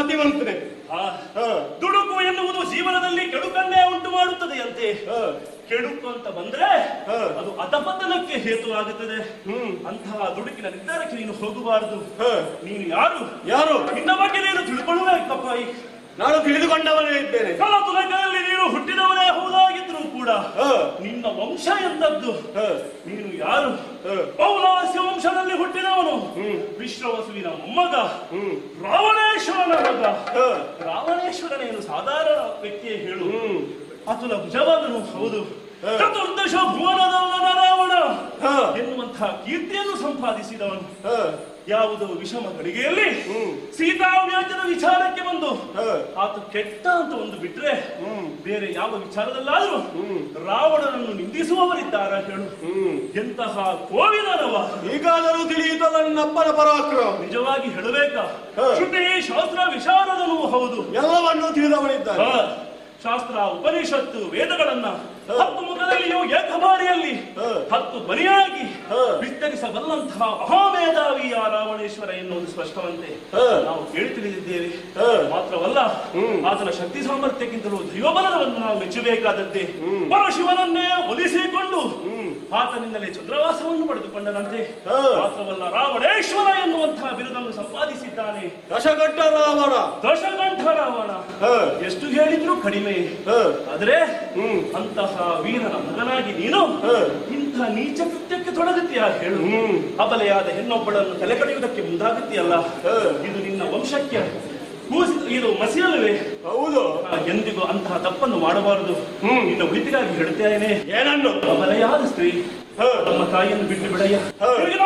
ಮತಿವಂತನೆ ಆ, ಹ, ದುಡುಕು ಎನ್ನುವುದು ಜೀವನದಲ್ಲಿ ಕೆಡುಕನ್ನೇ ಉಂಟು ಮಾಡುತ್ತದೆ ಅಂತೆ ಹ, ಕೆಡುಕು ಅಂತ ಬಂದ್ರೆ ಹ. ಅದು ಅಧಪತನಕ್ಕೆ ಹೇತುವಾಗುತ್ತದೆ ಹ್ಮ್ ಅಂತಹ ದುಡುಕಿನ ನಿರ್ಧಾರಕ್ಕೆ ನೀನು ಹೋಗಬಾರದು ಹ. ನೀನು ಯಾರು ಯಾರು ನಿನ್ನ ಬಗ್ಗೆ ನೀನು ತಿಳ್ಕೊಳ್ಳಬೇಕಪ್ಪ ಈ ನಾನು ತಿಳಿದುಕೊಂಡವನೇ ಇದ್ದೇನೆ ಕಲತುಲಕದಲ್ಲಿ ನೀನು ಹುಟ್ಟಿದವನೇ ಹೌದಾಗಿದ್ರು ಕೂಡ ಹ, ನಿನ್ನ ವಂಶ ಎಂದದ್ದು ಹ, ನೀನು ಯಾರು ಹ. ಪೌಲಾಸ್ಯ ವಂಶದಲ್ಲಿ ಹುಟ್ಟಿದವನು ಹ್ಮ್. ವಿಶ್ವವಸುವಿನ ಮೊಮ್ಮಗ ಹ್ಮ್ ರಾವಣೇಶ್ವರನ ಮಗ ಹ, ರಾವಣೇಶ್ವರನೇನು ಸಾಧಾರಣ ವ್ಯಕ್ತಿಯೇ ಹೇಳು ಹ್ಮ್ ಅತುಲ ಭುಜವಾದನು ಹೌದು ಹ. ಚತುರ್ದಶ ಭುವನದವನ ರಾವಣ ಹ, ಎನ್ನುವಂತಹ ಕೀರ್ತಿಯನ್ನು ಸಂಪಾದಿಸಿದವನು ಹ, ಯಾವುದೋ ವಿಷಮ ಗಳಿಗೆಯಲ್ಲಿ ಹ್ಮ್. ಸೀತಾವ್ಯಾಜನ ವಿಚಾರಕ್ಕೆ ಬಂದು ಹ, ಆತ ಕೆಟ್ಟ ಅಂತ ಒಂದು ಬಿಟ್ರೆ ಹ್ಮ್. ಬೇರೆ ಯಾವ ವಿಚಾರದಲ್ಲಾದ್ರೂ ಹ್ಮ್. ರಾವಣನನ್ನು ನಿಂದಿಸುವವರಿದ್ದಾರ ಹೇಳು ಹ್ಮ್ ಎಂತಹ ಕೋವಿದನವ ಈಗಾದರೂ ತಿಳಿಯಿತಲ್ಲ ನನ್ನಪ್ಪನ ಪರಾಕ್ರಮ ನಿಜವಾಗಿ ಹೇಳಬೇಕಾ ಹ. ಶ್ರುತಿ ಶಾಸ್ತ್ರ ವಿಶಾರದನೂ ಹೌದು ಎಲ್ಲವನ್ನೂ ತಿಳಿದವನಿದ್ದಾನೆ ಹ. ಶಾಸ್ತ್ರ ಉಪನಿಷತ್ತು ವೇದಗಳನ್ನ ಹ. ಹತ್ತು ಮುಖದಲ್ಲಿಯೂ ಏಕಬಾರಿಯಲ್ಲಿ ಹ. ಹತ್ತು ಬರಿಯಾಗಿ ಹ. ವಿಸ್ತರಿಸಬಲ್ಲಂತಹ ಮಹಾಮೇಧಾವಿ ಆ ರಾವಣೇಶ್ವರ ಎನ್ನುವುದು ಸ್ಪಷ್ಟವಂತೆ ಹ. ನಾವು ಕೇಳಿ ತಿಳಿದಿದ್ದೇವೆ ಹ. ಮಾತ್ರವಲ್ಲ ಹ್ಮ್. ಆತನ ಶಕ್ತಿ ಸಾಮರ್ಥ್ಯಕ್ಕಿಂತಲೂ ದೈವಬಲವನ್ನು ನಾವು ಮೆಚ್ಚಬೇಕಾದದ್ದೇ ಹ್ಮ್. ಪರಶಿವನನ್ನೇ ಒಲಿಸಿಕೊಂಡು ಹ್ಮ್. ಆತನಿಂದಲೇ ಚಂದ್ರವಾಸವನ್ನು ಪಡೆದುಕೊಂಡನಂತೆ ಹ. ಮಾತ್ರವಲ್ಲ ರಾವಣೇಶ್ವರ ಎನ್ನುವಂತಹ ಬಿರುದನ್ನು ಸಂಪಾದಿಸಿದ್ದಾನೆ ದಶಗಡ್ಡ ರಾವಣ ದಶಕಂಠ ರಾವಣ ಹ, ಎಷ್ಟು ಹೇಳಿದ್ರು ಕಡಿಮೆ ಹ, ಆದ್ರೆ ಹ್ಮ್. ಅಂತಹ ವೀರನ ಮಗನಾಗಿ ನೀನು ಹ. ಇಂಥ ನೀಚ ಕೃತ್ಯಕ್ಕೆ ತೊಡಗುತ್ತೀಯ ಹೇಳು ಹ್ಮ್. ಅಬಲೆಯಾದ ಹೆಣ್ಣೊಬ್ಬಳನ್ನು ತಲೆ ಕಡಿಯುವುದಕ್ಕೆ ಮುಂದಾಗುತ್ತೀಯಲ್ಲ ಹ. ಇದು ನಿನ್ನ ವಂಶಕ್ಕೆ ಕೂಸಿ ಇದು ಮಸಿಯಲ್ಲವೇ ಹೌದು ಆ, ಎಂದಿಗೂ ಅಂತಹ ತಪ್ಪನ್ನು ಮಾಡಬಾರದು ಹ್ಮ್. ನಿನ್ನ ಉಳಿತಿಗಾಗಿ ಹೇಳುತ್ತೇನೆ ಏನನ್ನು ಅಬಲೆಯಾದ ಸ್ತ್ರೀ ಹ. ನಮ್ಮ ತಾಯಿಯನ್ನು ಬಿಟ್ಟು ಬಿಡಯ್ಯ ಹ. ತಿರುಗಿ